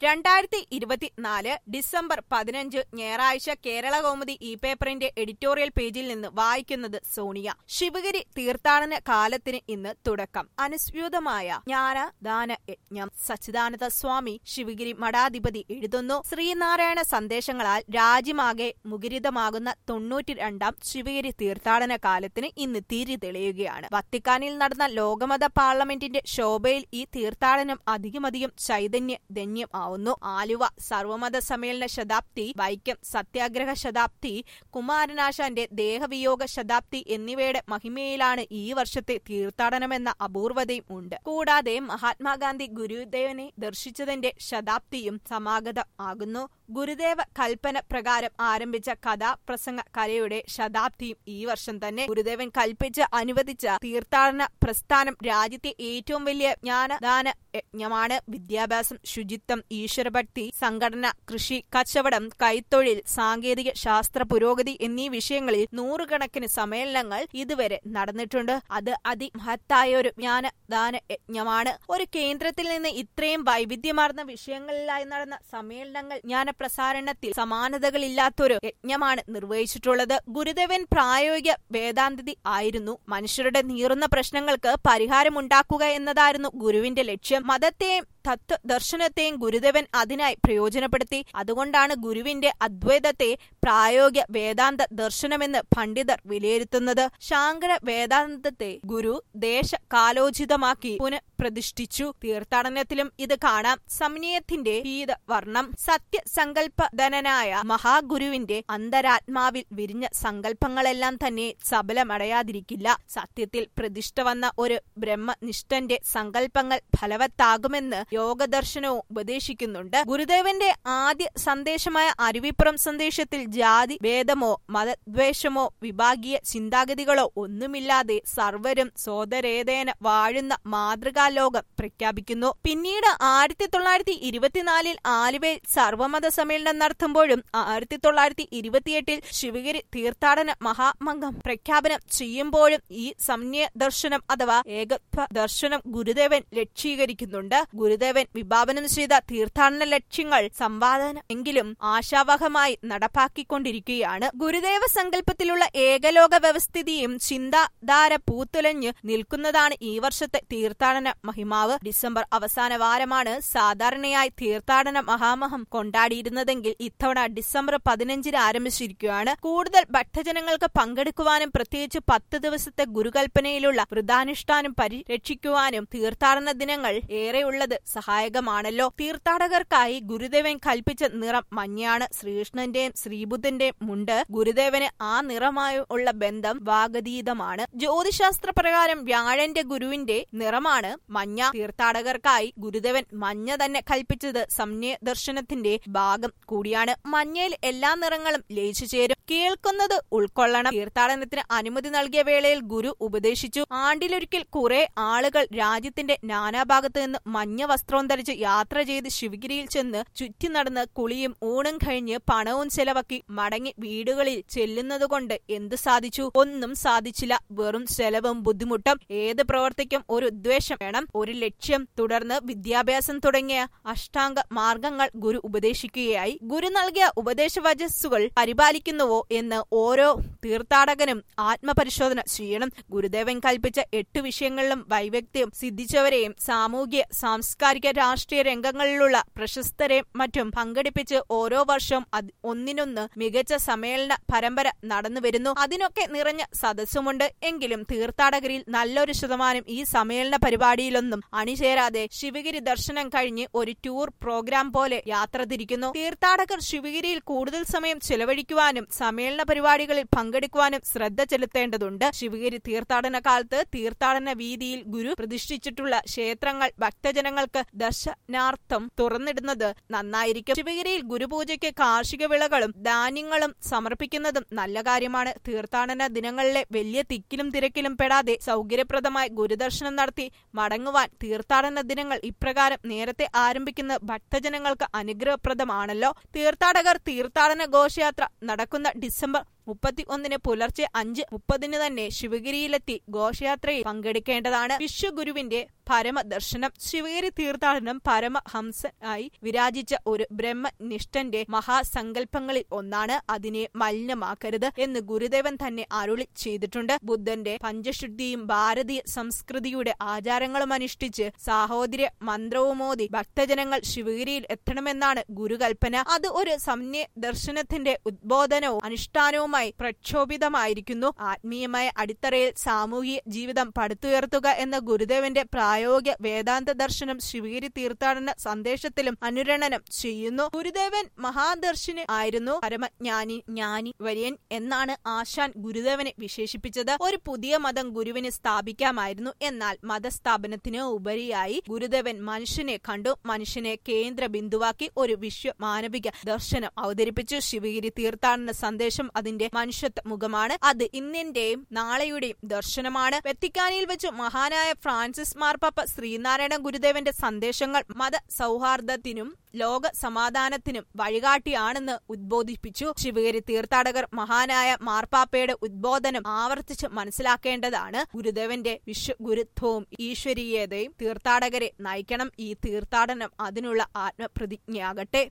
രണ്ടായിരത്തി ഇരുപത്തിനാല് ഡിസംബർ പതിനഞ്ച് ഞായറാഴ്ച കേരള കൗമുദി ഇ പേപ്പറിന്റെ എഡിറ്റോറിയൽ പേജിൽ നിന്ന് വായിക്കുന്നത് സോണിയ ശിവഗിരി തീർത്ഥാടന കാലത്തിന് ഇന്ന് തുടക്കം അനുസ്യൂതമായ ജ്ഞാനദാന യജ്ഞം സച്ചിദാനന്ദ സ്വാമി ശിവഗിരി മഠാധിപതി എഴുതുന്നു ശ്രീനാരായണ സന്ദേശങ്ങളാൽ രാജ്യമാകെ മുഖരിതമാകുന്ന തൊണ്ണൂറ്റി രണ്ടാം ശിവഗിരി തീർത്ഥാടന കാലത്തിന് ഇന്ന് തിരി തെളിയുകയാണ് വത്തിക്കാനിൽ നടന്ന ലോകമത പാർലമെന്റിന്റെ ശോഭയിൽ ഈ തീർത്ഥാടനം അധികമധികം ചൈതന്യ ധന്യം ആവുന്നു ആലുവ സർവമത സമ്മേളന ശതാബ്ദി വൈക്കം സത്യാഗ്രഹ ശതാബ്ദി കുമാരനാശാന്റെ ദേഹവിയോഗ ശതാബ്ദി എന്നിവയുടെ മഹിമയിലാണ് ഈ വർഷത്തെ തീർത്ഥാടനമെന്ന അപൂർവതയും ഉണ്ട് കൂടാതെ മഹാത്മാഗാന്ധി ഗുരുദേവനെ ദർശിച്ചതിന്റെ ശതാബ്ദിയും സമാഗതം ആകുന്നു ഗുരുദേവ കൽപ്പന പ്രകാരം ആരംഭിച്ച കഥാപ്രസംഗ കലയുടെ ശതാബ്ദിയും ഈ വർഷം തന്നെ ഗുരുദേവൻ കൽപ്പിച്ച് അനുവദിച്ച തീർത്ഥാടന പ്രസ്ഥാനം രാജ്യത്തെ ഏറ്റവും വലിയ ജ്ഞാനദാന യജ്ഞമാണ് വിദ്യാഭ്യാസം ശുചിത്വം ഈശ്വരഭക്തി സംഘടന കൃഷി കച്ചവടം കൈത്തൊഴിൽ സാങ്കേതിക ശാസ്ത്ര പുരോഗതി എന്നീ വിഷയങ്ങളിൽ നൂറുകണക്കിന് സമ്മേളനങ്ങൾ ഇതുവരെ നടന്നിട്ടുണ്ട് അത് അതിമഹത്തായ ഒരു ജ്ഞാനദാന യജ്ഞമാണ് ഒരു കേന്ദ്രത്തിൽ നിന്ന് ഇത്രയും വൈവിധ്യമാർന്ന വിഷയങ്ങളിലായി നടന്ന സമ്മേളനങ്ങൾ ജ്ഞാനപ്രസാരണത്തിൽ സമാനതകളില്ലാത്തൊരു യജ്ഞമാണ് നിർവഹിച്ചിട്ടുള്ളത് ഗുരുദേവൻ പ്രായോഗിക വേദാന്തി ആയിരുന്നു മനുഷ്യരുടെ നീറുന്ന പ്രശ്നങ്ങൾക്ക് പരിഹാരമുണ്ടാക്കുക എന്നതായിരുന്നു ഗുരുവിന്റെ ലക്ഷ്യം മതത്തെയും തത്വ ദർശനത്തെയും ഗുരുദേവൻ അതിനായി പ്രയോജനപ്പെടുത്തി അതുകൊണ്ടാണ് ഗുരുവിന്റെ അദ്വൈതത്തെ പ്രായോഗിക വേദാന്ത ദർശനമെന്ന് പണ്ഡിതർ വിലയിരുത്തുന്നത് ശാങ്കര വേദാന്തത്തെ ഗുരു ദേശ കാലോചിതമാക്കി പുനഃപ്രതിഷ്ഠിച്ചു തീർത്ഥാടനത്തിലും ഇത് കാണാം സമന്വയത്തിന്റെ പീത വർണ്ണം സത്യസങ്കല്പധനനായ മഹാഗുരുവിന്റെ അന്തരാത്മാവിൽ വിരിഞ്ഞ സങ്കല്പങ്ങളെല്ലാം തന്നെ സബലമടയാതിരിക്കില്ല സത്യത്തിൽ പ്രതിഷ്ഠ വന്ന ഒരു ബ്രഹ്മനിഷ്ഠന്റെ സങ്കല്പങ്ങൾ ഫലവത്താകുമെന്ന് യോഗദർശനവും ഉപദേശിക്കുന്നുണ്ട് ഗുരുദേവന്റെ ആദ്യ സന്ദേശമായ അരുവിപ്പുറം സന്ദേശത്തിൽ ജാതി ഭേദമോ മതദ്വേഷമോ വിഭാഗീയ ചിന്താഗതികളോ ഒന്നുമില്ലാതെ സർവരും സോദരേതേന വാഴുന്ന മാതൃകാലോകം പ്രഖ്യാപിക്കുന്നു പിന്നീട് ആയിരത്തി തൊള്ളായിരത്തി ഇരുപത്തിനാലിൽ ആലുവയിൽ സർവമത സമ്മേളനം നടത്തുമ്പോഴും ആയിരത്തി തൊള്ളായിരത്തി ഇരുപത്തിയെട്ടിൽ ശിവഗിരി തീർത്ഥാടന മഹാമംഗം പ്രഖ്യാപനം ചെയ്യുമ്പോഴും ഈ സമന്വയ ദർശനം അഥവാ ഏകത്വ ദർശനം ഗുരുദേവൻ ലക്ഷീകരിക്കുന്നുണ്ട് ഗുരുദേവൻ വിഭാവനം ചെയ്ത തീർത്ഥാടന ലക്ഷ്യങ്ങൾ സമ്പാദനം എങ്കിലും ആശാവഹമായി നടപ്പാക്കിക്കൊണ്ടിരിക്കുകയാണ് ഗുരുദേവ സങ്കല്പത്തിലുള്ള ഏകലോക വ്യവസ്ഥിതിയും ചിന്താധാര പൂത്തുലഞ്ഞ് നിൽക്കുന്നതാണ് ഈ വർഷത്തെ തീർത്ഥാടന മഹിമാവ് ഡിസംബർ അവസാന വാരമാണ് സാധാരണയായി തീർത്ഥാടന മഹാമഹം കൊണ്ടാടിയിരുന്നതെങ്കിൽ ഇത്തവണ ഡിസംബർ പതിനഞ്ചിന് ആരംഭിച്ചിരിക്കുകയാണ് കൂടുതൽ ഭക്തജനങ്ങൾക്ക് പങ്കെടുക്കുവാനും പ്രത്യേകിച്ച് പത്ത് ദിവസത്തെ ഗുരുകൽപ്പനയിലുള്ള വൃതാനുഷ്ഠാനം പരിരക്ഷിക്കുവാനും തീർത്ഥാടന ദിനങ്ങൾ ഏറെയുള്ളത് സഹായകമാണല്ലോ തീർത്ഥാടകർക്കായി ഗുരുദേവൻ കൽപ്പിച്ച നിറം മഞ്ഞയാണ് ശ്രീകൃഷ്ണന്റെയും ശ്രീബുദ്ധന്റെയും മുണ്ട് ഗുരുദേവന് ആ നിറമായി ഉള്ള ബന്ധം വാഗതീതമാണ് ജ്യോതിശാസ്ത്ര പ്രകാരം വ്യാഴന്റെ ഗുരുവിന്റെ നിറമാണ് മഞ്ഞ തീർത്ഥാടകർക്കായി ഗുരുദേവൻ മഞ്ഞ തന്നെ കൽപ്പിച്ചത് സമന്വയ ദർശനത്തിന്റെ ഭാഗം കൂടിയാണ് മഞ്ഞയിൽ എല്ലാ നിറങ്ങളും ലയിച്ചു ചേരും കേൾക്കുന്നത് ഉൾക്കൊള്ളണം തീർത്ഥാടനത്തിന് അനുമതി നൽകിയ വേളയിൽ ഗുരു ഉപദേശിച്ചു ആണ്ടിലൊരിക്കൽ കുറെ ആളുകൾ രാജ്യത്തിന്റെ നാനാഭാഗത്ത് നിന്ന് മഞ്ഞ വസ്ത്രവും ധരിച്ച് യാത്ര ചെയ്ത് ശിവഗിരിയിൽ ചെന്ന് ചുറ്റി നടന്ന് കുളിയും ഊണും കഴിഞ്ഞ് പണവും ചെലവാക്കി മടങ്ങി വീടുകളിൽ ചെല്ലുന്നതുകൊണ്ട് എന്ത് സാധിച്ചു ഒന്നും സാധിച്ചില്ല വെറും ചെലവും ബുദ്ധിമുട്ടും ഏത് പ്രവർത്തിക്കും ഒരു ഉദ്ദേശം വേണം ഒരു ലക്ഷ്യം തുടർന്ന് വിദ്യാഭ്യാസം തുടങ്ങിയ അഷ്ടാംഗ മാർഗങ്ങൾ ഗുരു ഉപദേശിക്കുകയായി ഗുരു നൽകിയ ഉപദേശവചസ്സുകൾ പരിപാലിക്കുന്നുവോ എന്ന് ഓരോ തീർത്ഥാടകനും ആത്മപരിശോധന ചെയ്യണം ഗുരുദേവൻ കൽപ്പിച്ച എട്ട് വിഷയങ്ങളിലും വൈവക്ത്യം സിദ്ധിച്ചവരെയും സാമൂഹ്യ സാംസ്കാരിക രാഷ്ട്രീയ രംഗങ്ങളിലുള്ള പ്രശസ്തരെയും മറ്റും പങ്കെടുപ്പിച്ച് ഓരോ വർഷവും ഒന്നിനൊന്ന് മികച്ച സമ്മേളന പരമ്പര നടന്നു വരുന്നു അതിനൊക്കെ നിറഞ്ഞ സദസ്സുമുണ്ട് എങ്കിലും തീർത്ഥാടകരിൽ നല്ലൊരു ശതമാനം ഈ സമ്മേളന പരിപാടിയിലൊന്നും അണിചേരാതെ ശിവഗിരി ദർശനം കഴിഞ്ഞ് ഒരു ടൂർ പ്രോഗ്രാം പോലെ യാത്ര തിരിക്കുന്നു തീർത്ഥാടകർ ശിവഗിരിയിൽ കൂടുതൽ സമയം ചെലവഴിക്കുവാനും സമ്മേളന പരിപാടികളിൽ പങ്കെടുക്കുവാനും ശ്രദ്ധ ചെലുത്തേണ്ടതുണ്ട് ശിവഗിരി തീർത്ഥാടന കാലത്ത് തീർത്ഥാടന വീതിയിൽ ഗുരു പ്രതിഷ്ഠിച്ചിട്ടുള്ള ക്ഷേത്രങ്ങൾ ഭക്തജനങ്ങൾക്ക് ദർശനാർത്ഥം തുറന്നിടുന്നത് നന്നായിരിക്കും ശിവഗിരിയിൽ ഗുരുപൂജയ്ക്ക് കാർഷിക വിളകളും ധാന്യങ്ങളും സമർപ്പിക്കുന്നതും നല്ല കാര്യമാണ് തീർത്ഥാടന ദിനങ്ങളിലെ വലിയ തിക്കിലും തിരക്കിലും പെടാതെ സൗകര്യപ്രദമായി ഗുരുദർശനം നടത്തി മടങ്ങുവാൻ തീർത്ഥാടന ദിനങ്ങൾ ഇപ്രകാരം നേരത്തെ ആരംഭിക്കുന്ന ഭക്തജനങ്ങൾക്ക് അനുഗ്രഹപ്രദമാണല്ലോ തീർത്ഥാടകർ തീർത്ഥാടന ഘോഷയാത്ര നടക്കുന്ന ഡിസംബർ മുപ്പത്തി ഒന്നിന് പുലർച്ചെ അഞ്ച് മുപ്പതിന് തന്നെ ശിവഗിരിയിലെത്തി ഘോഷയാത്രയിൽ പങ്കെടുക്കേണ്ടതാണ് വിശ്വഗുരുവിന്റെ പരമദർശനം ശിവഗിരി തീർത്ഥാടനം പരമഹംസനായി വിരാജിച്ച ഒരു ബ്രഹ്മനിഷ്ഠന്റെ മഹാസങ്കല്പങ്ങളിൽ ഒന്നാണ് അതിനെ മലിനമാക്കരുത് എന്ന് ഗുരുദേവൻ തന്നെ അരുളി ചെയ്തിട്ടുണ്ട് ബുദ്ധന്റെ പഞ്ചശുദ്ധിയും ഭാരതീയ സംസ്കൃതിയുടെ ആചാരങ്ങളും അനുഷ്ഠിച്ച് സാഹോദര്യ മന്ത്രവുമോദി ഭക്തജനങ്ങൾ ശിവഗിരിയിൽ എത്തണമെന്നാണ് ഗുരുകൽപ്പന അത് ഒരു സമ്യ ദർശനത്തിന്റെ ഉദ്ബോധനവും അനുഷ്ഠാനവുമായി പ്രക്ഷോഭിതമായിരിക്കുന്നു ആത്മീയമായ അടിത്തറയിൽ സാമൂഹിക ജീവിതം പടുത്തുയർത്തുക എന്ന ഗുരുദേവന്റെ പ്രായോഗിക വേദാന്ത ദർശനം ശിവഗിരി തീർത്ഥാടന സന്ദേശത്തിലും അനുരണനം ചെയ്യുന്നു ഗുരുദേവൻ മഹാദർശിനി ആയിരുന്നു പരമജ്ഞാനി ജ്ഞാനി വര്യൻ എന്നാണ് ആശാൻ ഗുരുദേവനെ വിശേഷിപ്പിച്ചത് ഒരു പുതിയ മതം ഗുരുവിന് സ്ഥാപിക്കാമായിരുന്നു എന്നാൽ മതസ്ഥാപനത്തിന് ഉപരിയായി ഗുരുദേവൻ മനുഷ്യനെ കണ്ടു മനുഷ്യനെ കേന്ദ്ര ബിന്ദുവാക്കി ഒരു വിശ്വ മാനവിക ദർശനം അവതരിപ്പിച്ചു ശിവഗിരി തീർത്ഥാടന സന്ദേശം അതിന്റെ മനുഷ്യത്വ മുഖമാണ് അത് ഇന്നിന്റെയും നാളെയുടെയും ദർശനമാണ് വെത്തിക്കാനിയിൽ വെച്ച് മഹാനായ ഫ്രാൻസിസ് മാർപ്പാപ്പ ശ്രീനാരായണ ഗുരുദേവന്റെ സന്ദേശങ്ങൾ മത സൗഹാർദ്ദത്തിനും ലോക സമാധാനത്തിനും വഴികാട്ടിയാണെന്ന് ഉദ്ബോധിപ്പിച്ചു ശിവഗിരി തീർത്ഥാടകർ മഹാനായ മാർപ്പാപ്പയുടെ ഉദ്ബോധനം ആവർത്തിച്ച് മനസ്സിലാക്കേണ്ടതാണ് ഗുരുദേവന്റെ വിശ്വഗുരുത്വവും ഈശ്വരീയതയും തീർത്ഥാടകരെ നയിക്കണം ഈ തീർത്ഥാടനം അതിനുള്ള ആത്മപ്രതിജ്ഞയാകട്ടെ